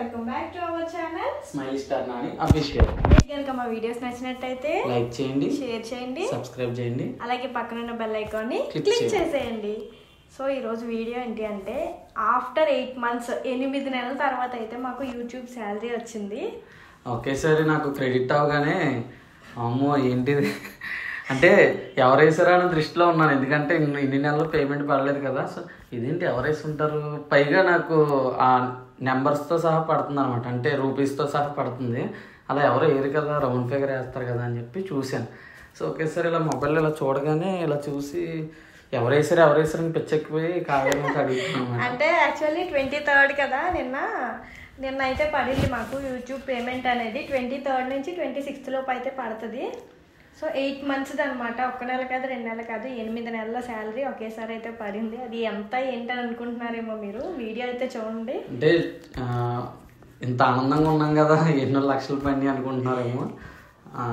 Welcome back to our channel smile star Nani official మీకు కనుక మా వీడియోస్ నచ్చినట్టయితే లైక్ చేయండి షేర్ చేయండి సబ్స్క్రైబ్ చేయండి అలాగే పక్కన ఉన్న బెల్ ఐకాన్ని Click క్లిక్ చేయండి. చేసేయండి సో ఈరోజు వీడియో ఏంటి అంటే ఆఫ్టర్ ఎయిట్ మంత్స్ ఎనిమిది నెలల తర్వాత అయితే మాకు యూట్యూబ్ శాలరీ వచ్చింది ఒకేసారి నాకు క్రెడిట్ అవగానే అమ్మో ఏంటిది అంటే ఎవరు వేసారా అన్న దృష్టిలో ఉన్నాను ఎందుకంటే ఇన్ని ఇన్ని నెలలు పేమెంట్ పడలేదు కదా సో ఇదేంటి ఎవరు వేసి ఉంటారు పైగా నాకు ఆ నెంబర్స్తో సహా పడుతుంది అనమాట అంటే రూపీస్తో సహా పడుతుంది అలా ఎవరు వేయరు కదా రౌండ్ ఫిగర్ వేస్తారు కదా అని చెప్పి చూశాను సో ఒకేసారి ఇలా మొబైల్ ఇలా చూడగానే ఇలా చూసి ఎవరు వేసారు ఎవరు వేసారు అని పిచ్చెక్కిపోయి కావాలని అడుగుతున్నాను అంటే యాక్చువల్లీ ట్వంటీ థర్డ్ కదా నిన్న నిన్న అయితే పడింది మాకు యూట్యూబ్ పేమెంట్ అనేది ట్వంటీ థర్డ్ నుంచి ట్వంటీ సిక్స్త్ లోపు అయితే పడుతుంది సో ఎయిట్ మంత్స్ అనమాట ఒక్క నెల కాదు రెండు నెలలు కాదు ఎనిమిది నెలల శాలరీ ఒకేసారి అయితే పడింది అది ఎంత ఏంటని అనుకుంటున్నారేమో మీరు వీడియో అయితే చూడండి అంటే ఆ, ఇంత ఆనందంగా ఉన్నాం కదా ఎన్నో లక్షలు పని అనుకుంటున్నారేమో ఆ,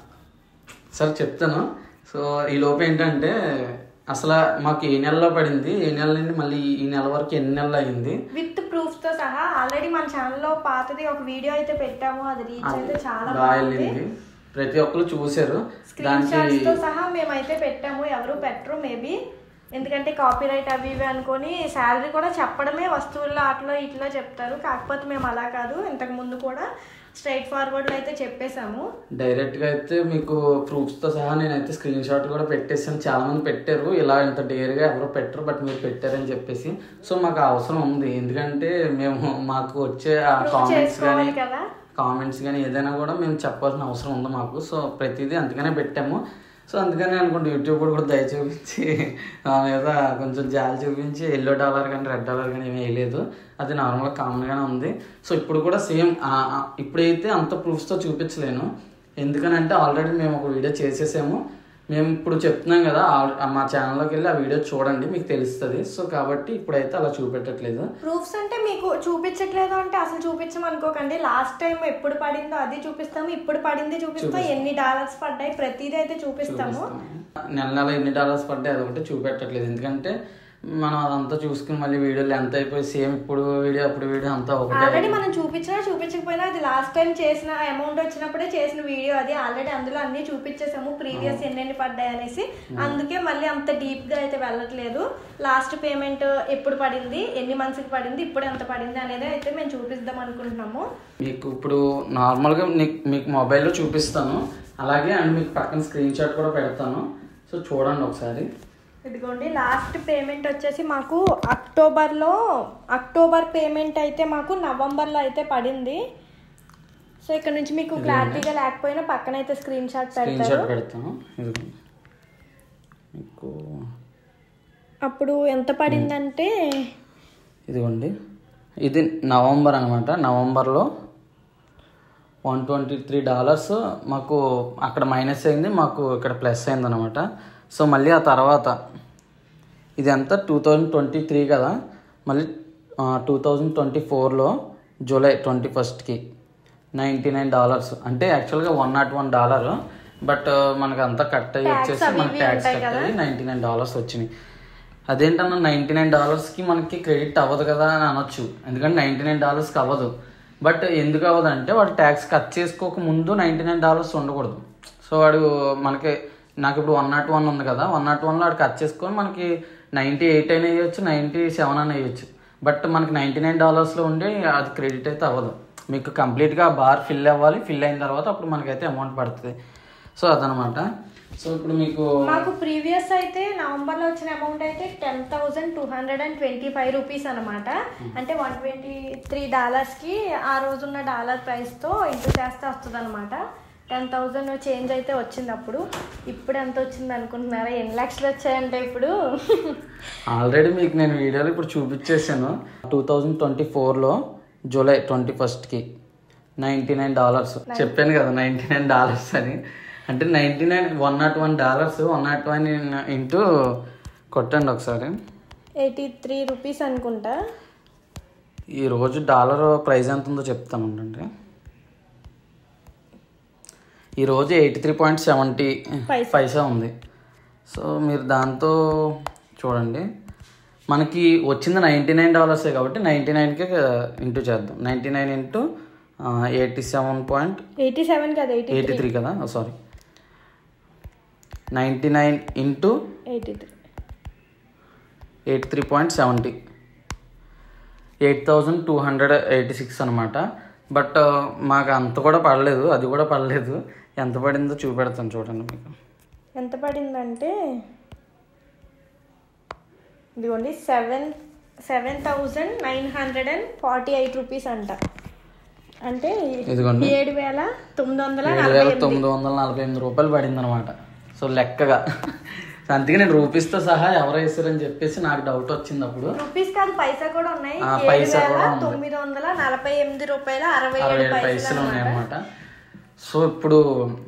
సరే చెప్తాను సో ఈ లోపు ఏంటంటే అసలు మాకు ఏ నెలలో పడింది ఏ నెల నుండి మళ్ళీ ఈ నెల వరకు ఎన్ని నెలలు అయింది విత్ ప్రూఫ్స్ తో సహా ఆల్రెడీ మన ఛానల్లో పాతది ఒక వీడియో అయితే పెట్టాము అది రీచ్ అయితే చాలా బాగా బాగుంది వెళ్ళింది ప్రతి ఒక్కరు చూశారు స్క్రీన్ షాట్స్ తో సహా మేమైతే పెట్టాము ఎవరు పెట్టరు మేబీ ఎందుకంటే కాపీ రైట్ అవి ఇవి అనుకొని శాలరీ కూడా చెప్పడమే వస్తువుల్లో అట్లా ఇట్లా చెప్తారు కాకపోతే మేము అలా కాదు ఇంతకు ముందు కూడా స్ట్రైట్ ఫార్వర్డ్ లో అయితే చెప్పేశాము డైరెక్ట్ గా అయితే మీకు ప్రూఫ్స్ తో సహా నేనైతే స్క్రీన్ షాట్ కూడా పెట్టేసాను చాలా మంది పెట్టారు ఇలా ఇంత డేర్ గా ఎవరు పెట్టరు బట్ మీరు పెట్టారని చెప్పేసి సో మాకు ఆ అవసరం ఉంది ఎందుకంటే మేము మాకు వచ్చే ఆ కామెంట్స్ కానీ చేసుకోవాలి కదా కామెంట్స్ కానీ ఏదైనా కూడా మేము చెప్పాల్సిన అవసరం ఉంది మాకు సో ప్రతిదీ అందుకనే పెట్టాము సో అందుకనే అనుకుంటే యూట్యూబ్ కూడా దయ చూపించి ఆ మీద కొంచెం జాలి చూపించి ఎల్లో డాలర్ కానీ రెడ్ డాలర్ కానీ ఏమీ వేయలేదు అది నార్మల్గా కామన్గానే ఉంది సో ఇప్పుడు కూడా సేమ్ ఇప్పుడైతే అంత ప్రూఫ్స్తో చూపించలేను ఎందుకనంటే ఆల్రెడీ మేము ఒక వీడియో చేసేసాము మేము ఇప్పుడు చెప్తున్నాం కదా ఆల్- మా ఛానల్లోకి వెళ్ళి ఆ వీడియో చూడండి మీకు తెలుస్తుంది సో కాబట్టి ఇప్పుడైతే అలా చూపెట్టట్లేదు ప్రూఫ్స్ అంటే మీకు చూపించట్లేదు అంటే అసలు చూపించమనుకోకండి లాస్ట్ టైం ఎప్పుడు పడిందో అది చూపిస్తాము ఇప్పుడు పడింది చూపిస్తాం ఎన్ని డాలర్స్ పడ్డాయి ప్రతిదీ అయితే చూపిస్తాము నెల నెల ఎన్ని డాలర్స్ పడ్డాయి అదొకటి చూపెట్టట్లేదు ఎందుకంటే మనం అదంతా చూసుకుని మళ్ళీ వీడియోలు ఎంత అయిపోయి సేమ్ ఇప్పుడు వీడియో అప్పుడు వీడియో అంతా ఒకటే ఆల్రెడీ మనం చూపించినా చూపించకపోయినా అది లాస్ట్ టైం చేసిన అమౌంట్ వచ్చినప్పుడే చేసిన వీడియో అది ఆల్రెడీ అందులో అన్ని చూపించేసాము ప్రీవియస్ ఎన్నెన్ని పడ్డాయి అనేసి అందుకే మళ్ళీ అంత డీప్ గా అయితే వెళ్ళట్లేదు లాస్ట్ పేమెంట్ ఎప్పుడు పడింది ఎన్ని మంత్స్ కి పడింది ఇప్పుడు ఎంత పడింది అనేది అయితే మేము చూపిద్దాం అనుకుంటున్నాము మీకు ఇప్పుడు నార్మల్గా నీకు మీకు మొబైల్లో చూపిస్తాను అలాగే అండ్ మీకు పక్కన స్క్రీన్ షాట్ కూడా పెడతాను సో చూడండి ఒకసారి ఇదిగోండి లాస్ట్ పేమెంట్ వచ్చేసి మాకు అక్టోబర్లో అక్టోబర్ పేమెంట్ అయితే మాకు నవంబర్లో అయితే పడింది సో ఇక్కడ నుంచి మీకు క్లారిటీగా లేకపోయినా పక్కన అయితే స్క్రీన్ షాట్ స్క్రీన్ పెడతారు షాట్ పెడతాను ఇదిగోండి. మీకు అప్పుడు ఎంత పడిందంటే ఇదిగోండి ఇది నవంబర్ అనమాట నవంబర్లో వన్ ట్వంటీ త్రీ డాలర్స్ మాకు అక్కడ మైనస్ అయింది మాకు ఇక్కడ ప్లస్ అయింది అనమాట సో మళ్ళీ ఆ తర్వాత ఇది ఎంత టూ థౌజండ్ ట్వంటీ త్రీ కదా మళ్ళీ టూ థౌజండ్ ట్వంటీ ఫోర్లో జూలై ట్వంటీ ఫస్ట్కి నైంటీ నైన్ డాలర్స్ అంటే యాక్చువల్గా one not one dollar but మనకు అంతా కట్ అయ్యి వచ్చేసి అవి మనకి ఇవి ట్యాక్స్ ఉంటాయి కట్ అయ్యి నైంటీ నైన్ డాలర్స్ వచ్చినాయి అదేంటన్నా నైంటీ నైన్ డాలర్స్కి మనకి క్రెడిట్ అవ్వదు కదా అని అనొచ్చు ఎందుకంటే నైంటీ నైన్ డాలర్స్కి అవ్వదు బట్ ఎందుకు అవ్వదు అంటే వాడు ట్యాక్స్ కట్ చేసుకోక ముందు నైంటీ నైన్ డాలర్స్ ఉండకూడదు సో వాడు మనకి నాకు ఇప్పుడు వన్ నాట్ వన్ ఉంది కదా వన్ నాట్ వన్లో వాడు కట్ చేసుకొని మనకి నైంటీ ఎయిట్ అయినా వేయచ్చు నైంటీ సెవెన్ అయినా వేయచ్చు బట్ మనకి నైంటీ నైన్ డాలర్స్లో ఉండి అది క్రెడిట్ అయితే అవ్వదు మీకు కంప్లీట్గా బార్ ఫిల్ అవ్వాలి ఫిల్ అయిన తర్వాత అప్పుడు మనకైతే అమౌంట్ పడుతుంది సో అదనమాట సో ఇప్పుడు మీకు మాకు ప్రీవియస్ అయితే నవంబర్లో వచ్చిన అమౌంట్ అయితే ten thousand two hundred and twenty five rupees అనమాట అంటే వన్ ట్వంటీ త్రీ డాలర్స్కి ఆ రోజున్న డాలర్ ప్రైస్తో ఇంటూ చేస్తే వస్తుంది అనమాట టెన్ థౌజండ్ చేంజ్ అయితే వచ్చింది అప్పుడు ఇప్పుడు ఎంత వచ్చింది అనుకుంటున్నారా ఎన్ని లక్షలు వచ్చాయంటే ఇప్పుడు ఆల్రెడీ మీకు నేను వీడియోలో ఇప్పుడు చూపించేసాను టూ థౌజండ్ ట్వంటీ ఫోర్లో జూలై ట్వంటీ ఫస్ట్కి నైంటీ నైన్ డాలర్స్ చెప్పాను కదా నైంటీ నైన్ డాలర్స్ అని అంటే ninety nine one not one dollars one not one into కొట్టండి ఒకసారి ఎయిటీ త్రీ రూపీస్ అనుకుంటా ఈరోజు డాలర్ ప్రైస్ ఎంత ఉందో చెప్తాను ఉండండి ఈరోజు eighty three point seventy paisa. Paisa ఉంది సో మీరు దాంతో చూడండి మనకి వచ్చింది నైంటీ నైన్ డాలర్సే కాబట్టి నైంటీ నైన్కే ఇంటూ చేద్దాం ninety nine into eighty seven point eighty seven కదా ఎయిటీ ఎయిటీ త్రీ కదా sorry ninety nine into eighty three eighty three point seventy eight thousand two hundred eighty six అనమాట but మాకు అంత కూడా పడలేదు అది కూడా పడలేదు ఎంత పడిందో చూపెడతాను చూడండి మీకు ఎంత పడిందంటే ఇదిగోండి seven seven thousand nine hundred and forty eight rupees అంట అంటే ఇదిగోండి ఏడు వేల తొమ్మిది వందల ఏడు నలభై వేల ఎనిమిది తొమ్మిది వందల నలభై ఎనిమిది రూపాయలు పడింది అనమాట సో లెక్కగా అందుకే నేను రూపీస్తో సహా ఎవరు వేసారని చెప్పేసి నాకు డౌట్ వచ్చింది అప్పుడు రూపీస్ కాదు పైసా కూడా ఉన్నాయి ఆ, ఏడు పైసా వేల కూడా ఉంది. తొమ్మిది వందల నలభై ఎనిమిది రూపాయల అరవై అరవై ఏడు ఏడు పైసలు పైసలు అన్నమాట. ఉన్నాయన్నమాట సో ఇప్పుడు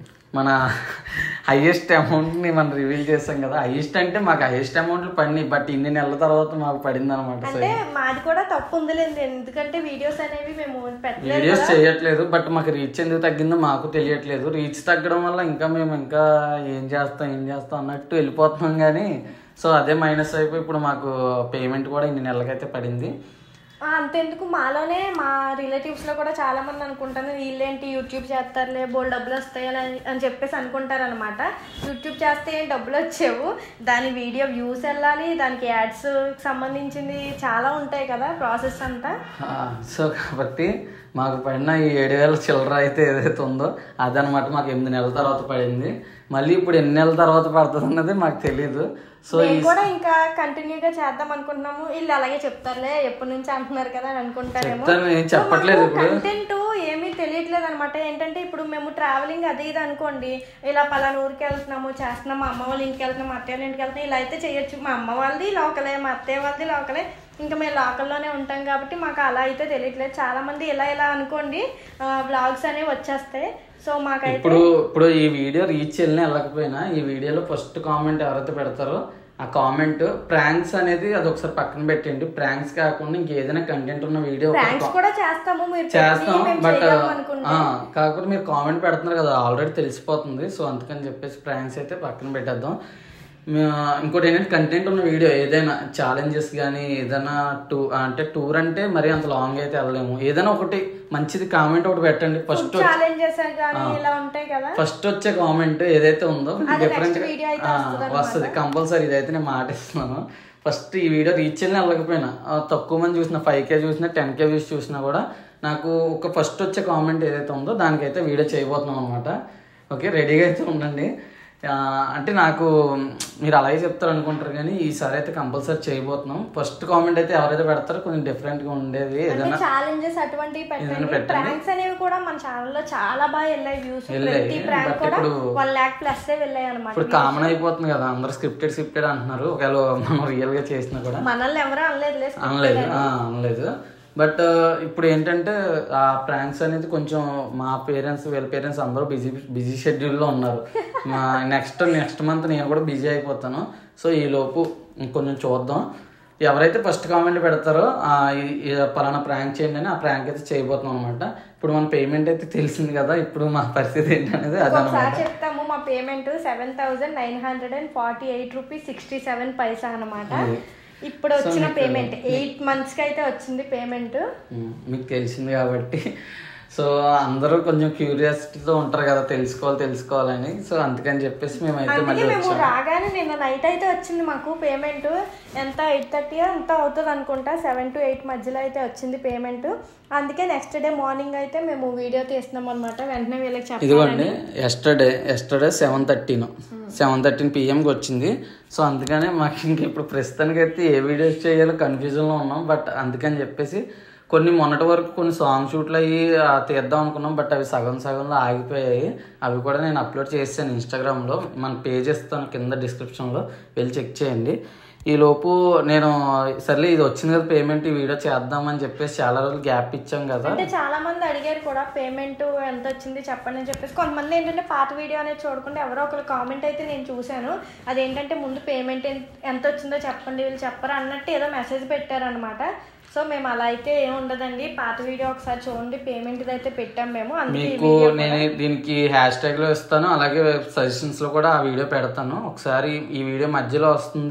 మన హైయెస్ట్ అమౌంట్ని మనం రివీల్ చేసాం కదా హైయెస్ట్ అంటే మాకు హైయెస్ట్ అమౌంట్లు పడినాయి బట్ ఇన్ని నెలల తర్వాత మాకు పడింది అనమాట సో అంటే మాది కూడా తప్పు ఉందిలేండి ఎందుకంటే వీడియోస్ అనేవి మేము పెట్టలేదు వీడియోస్ చేయట్లేదు బట్ మాకు రీచ్ ఎందుకు తగ్గిందో మాకు తెలియట్లేదు రీచ్ తగ్గడం వల్ల ఇంకా మేము ఇంకా ఏం చేస్తాం ఏం చేస్తాం అన్నట్టు వెళ్ళిపోతున్నాం కానీ సో అదే మైనస్ అయిపోయి ఇప్పుడు మాకు పేమెంట్ కూడా ఇన్ని నెలలకైతే పడింది ఆ, అంతెందుకు మాలోనే మా రిలేటివ్స్ లో కూడా చాలా మంది అనుకుంటారు వీళ్ళేంటి యూట్యూబ్ చేస్తారులే బోల్ డబ్బులు వస్తాయి అని అని చెప్పేసి అనుకుంటారు అనమాట యూట్యూబ్ చేస్తే ఏం డబ్బులు వచ్చేవు దాని వీడియో వ్యూస్ వెళ్ళాలి దానికి యాడ్స్ సంబంధించింది చాలా ఉంటాయి కదా ప్రాసెస్ అంతా ఆ, సో కాబట్టి మాకు పడిన ఈ ఏడు వేల చిల్లర అయితే ఏదైతే ఉందో అదనమాట మాకు ఎనిమిది నెలల తర్వాత పడింది మళ్ళీ ఇప్పుడు ఎన్ని నెలల తర్వాత పడుతుంది అన్నది మాకు తెలియదు సో ఈ మేము కూడా ఇంకా కంటిన్యూగా చేద్దాం అనుకుంటున్నాము వీళ్ళు అలాగే చెప్తారులే ఎప్పటి నుంచి అంటున్నారు కదా అని అనుకుంటారేమో చెప్తాను, ఏం చెప్పట్లేదు ఇప్పుడు. కంటెంట్ ఏమీ తెలియట్లేదు అనమాట ఏంటంటే ఇప్పుడు మేము ట్రావెలింగ్ అది ఇది అనుకోండి ఇలా పలానా ఊరికి వెళ్తున్నాము చేస్తున్నాము మా అమ్మ వాళ్ళ ఇంటికి వెళ్తున్నాము మా అత్తయ్య వాళ్ళ ఇంటికి వెళ్తున్నాం ఇలా అయితే చేయొచ్చు మా అమ్మ వాళ్ళది లోకలే మా అత్తయ్య వాళ్ళది లోకలే ఇంకా మేము లోకల్లోనే ఉంటాం కాబట్టి మాకు అలా అయితే తెలియట్లేదు చాలా మంది ఇలా ఇలా అనుకోండి బ్లాగ్స్ అనేవి వచ్చేస్తాయి సో మాకైతే ఇప్పుడు ఇప్పుడు ఈ వీడియో రీచ్ వెళ్ళినా వెళ్ళకపోయినా ఈ వీడియోలో ఫస్ట్ కామెంట్ ఎవరైతే పెడతారో ఆ కామెంట్ ప్రాంక్స్ అనేది అది ఒకసారి పక్కన పెట్టండి ప్రాంక్స్ కాకుండా ఇంకేదైనా కంటెంట్ ఉన్న వీడియో ప్రాంక్స్ కూడా చేస్తాము మీరు చేస్తాం పెట్టి మేము బట్ చేయగలం అనుకుంటే కాకపోతే మీరు కామెంట్ పెడుతున్నారు కదా ఆల్రెడీ తెలిసిపోతుంది సో అందుకని చెప్పేసి ప్రాంక్స్ అయితే పక్కన పెట్టేద్దాం మే- ఇంకోటి ఏంటంటే కంటెంట్ ఉన్న వీడియో ఏదైనా ఛాలెంజెస్ కానీ ఏదైనా టూ అంటే టూర్ అంటే మరీ అంత లాంగ్ అయితే వెళ్ళలేము ఏదైనా ఒకటి మంచిది కామెంట్ ఒకటి పెట్టండి ఫస్ట్ ఛాలెంజెస్ కానీ ఇలా ఉంటాయి కదా ఫస్ట్ వచ్చే కామెంట్ ఏదైతే ఉందో అది డిఫరెంట్ next video అయితే వస్తదన్నమాట. వస్తుంది కంపల్సరీ ఇదైతే నేను మాట ఇస్తున్నాను ఫస్ట్ ఈ వీడియో రీచ్ వెళ్ళిన వెళ్ళకపోయినా ఆ, తక్కువ మంది చూసిన ఫైవ్ కే చూసినా టెన్ కే వ్యూస్ చూసినా కూడా నాకు ఒక ఫస్ట్ వచ్చే కామెంట్ ఏదైతే ఉందో దానికైతే వీడియో చేయబోతున్నాం అనమాట ఓకే రెడీగా అయితే ఉండండి ఆ, అంటే నాకు మీరు అలాగే చెప్తారు అనుకుంటారు కానీ ఈసారి అయితే కంపల్సరీ చేయబోతున్నాం ఫస్ట్ కామెంట్ అయితే ఎవరైతే పెడతారో కొంచెం డిఫరెంట్ గా ఉండేది అంటే ఏదైనా ఛాలెంజెస్ అటువంటివి ఏదైనా పెట్టండి పెట్టండి. ప్రాంక్స్ అనేవి కూడా మన ఛానల్ లో చాలా బాగా వెళ్ళాయి వ్యూస్ వెళ్ళాయి. ప్రతి ప్రాంక్ But కూడా ఇప్పుడు- వన్ ల్యాక్ ప్లస్ వెళ్ళాయి అనమాట ఇప్పుడు కామన్ అయిపోతుంది కదా అందరు స్క్రిప్టెడ్ స్క్రిప్టెడ్ అంటున్నారు ఒకవేళ మనం రియల్ గా చేసినా కూడా మనల్ని ఎవరూ అనలేదు అనలేదు ఆ, అనలేదు బట్ ఇప్పుడు ఏంటంటే ఆ ప్రాంక్స్ అనేది కొంచెం మా పేరెంట్స్ వీళ్ళ పేరెంట్స్ అందరూ బిజీ బిజీ షెడ్యూల్లో ఉన్నారు మా నెక్స్ట్ నెక్స్ట్ మంత్ నేను కూడా బిజీ అయిపోతాను సో ఈ లోపు ఇంకొంచెం చూద్దాం ఎవరైతే ఫస్ట్ కామెంట్ పెడతారో ఆ, ఈ- ఈ పలానా ప్రాంక్ చేయండి అని ఆ ప్రాంక్ అయితే చేయబోతున్నాం అనమాట ఇప్పుడు మన పేమెంట్ అయితే తెలిసింది కదా ఇప్పుడు మా పరిస్థితి ఏంటనేది అదనమాట ఒకసారి చెప్తాము మా payment seven thousand nine hundred and forty eight rupees sixty seven paisa అనమాట అది. ఇప్పుడు వచ్చిన పేమెంట్ ఎయిట్ మంత్స్ కి అయితే వచ్చింది పేమెంట్ ఉమ్, మీకు తెలిసింది కాబట్టి సో అందరూ కొంచెం క్యూరియాసిటీతో ఉంటారు కదా తెలుసుకోవాలి తెలుసుకోవాలని సో అందుకని చెప్పేసి మేమైతే అందుకే మళ్ళీ మేము వచ్చాం రాగానే నిన్న నైట్ అయితే వచ్చింది మాకు పేమెంట్ ఎంత ఎయిట్ థర్టీ ఎంత అవుతుంది అనుకుంటా సెవెన్ టు ఎయిట్ మధ్యలో అయితే వచ్చింది పేమెంట్ అందుకే నెక్స్ట్ డే మార్నింగ్ అయితే మేము వీడియో తీస్తున్నాం అనమాట వెంటనే వీళ్ళకి చెప్పాలి ఇదిగోండి yesterday yesterday seven thirteen seven thirteen పిఎంకి వచ్చింది సో అందుకనే మాకు ఇంక ఇప్పుడు ప్రస్తుతానికి అయితే ఏ వీడియోస్ చేయాలో కన్ఫ్యూజన్లో ఉన్నాం బట్ అందుకని చెప్పేసి కొన్ని మొన్నటి వరకు కొన్ని సాంగ్ షూట్లు అయ్యి ఆ, తీద్దాం అనుకున్నాం బట్ అవి సగం సగంలో ఆగిపోయాయి అవి కూడా నేను అప్లోడ్ చేశాను ఇన్స్టాగ్రామ్లో మన పేజ్ ఇస్తాను కింద డిస్క్రిప్షన్లో వెళ్ళి చెక్ చేయండి ఈ లోపు నేను సర్లే ఇది వచ్చింది కదా పేమెంట్ ఈ వీడియో చేద్దామని చెప్పేసి చాలా రోజులు గ్యాప్ ఇచ్చాం కదా అంటే చాలా మంది అడిగారు కూడా పేమెంట్ ఎంత వచ్చింది చెప్పండి అని చెప్పేసి కొంతమంది ఏంటంటే పాత వీడియో అనేది చూడకుండా ఎవరో ఒకరు కామెంట్ అయితే నేను చూశాను అదేంటంటే ముందు పేమెంట్ ఎంత వచ్చిందో చెప్పండి వీళ్ళు చెప్పరు అన్నట్టు ఏదో మెసేజ్ పెట్టారనమాట సో మేము అలా అయితే ఏం ఉండదండి పాత వీడియో ఒకసారి చూడండి పేమెంట్ అయితే పెట్టాం మేము అందుకే ఈ మీకు వీడియో నేను దీనికి హ్యాష్ ట్యాగ్ లో ఇస్తాను అలాగే సజెషన్స్ లో కూడా ఆ వీడియో పెడతాను ఒకసారి ఈ వీడియో మధ్యలో వస్తుంది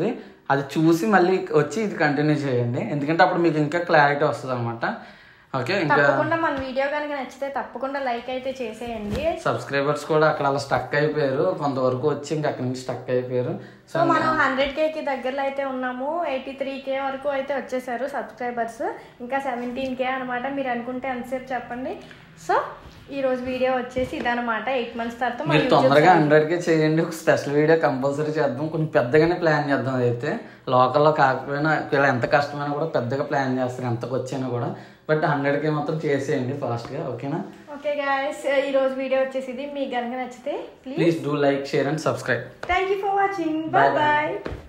అది చూసి మళ్ళీ వచ్చి ఇది కంటిన్యూ చేయండి ఎందుకంటే అప్పుడు మీకు ఇంకా క్లారిటీ వస్తుంది అనమాట ఓకే ఇంకా తప్పకుండా మన వీడియో కనుక నచ్చితే తప్పకుండా లైక్ అయితే చేసేయండి సబ్స్క్రైబర్స్ కూడా అక్కడ అలా స్టక్ అయిపోయారు కొంతవరకు వచ్చి ఇంకా అక్కడి నుంచి స్టక్ అయిపోయారు సో మనం హండ్రెడ్ కే కి దగ్గరలో అయితే ఉన్నాము ఎయిటీ త్రీ కే వరకు అయితే వచ్చేసారు సబ్స్క్రైబర్స్ ఇంకా సెవెంటీన్ కే అనమాట మీరు అనుకుంటే ఎంతసేపు చెప్పండి సో ఈ రోజు వీడియో వచ్చేసి ఇదనమాట ఎయిట్ మంత్స్ తర్వాత మన మీరు YouTube తొందరగా హండ్రెడ్ కే చేయండి ఒక స్పెషల్ వీడియో కంపల్సరీ చేద్దాం కొంచెం పెద్దగానే ప్లాన్ చేద్దాం అయితే లోకల్లో కాకపోయినా ఇలా ఎంత కష్టమైనా కూడా పెద్దగా ప్లాన్ చేస్తారు ఎంతకు వచ్చినా కూడా బట్ హండ్రెడ్ కే మాత్రం చేసేయండి ఫాస్ట్ గా ఓకేనా ఓకే గాయస్ ఈ రోజు వీడియో వచ్చేసి ఇది మీకు కనుక నచ్చితే please please do like share and subscribe thank you for watching Bye bye bye. Bye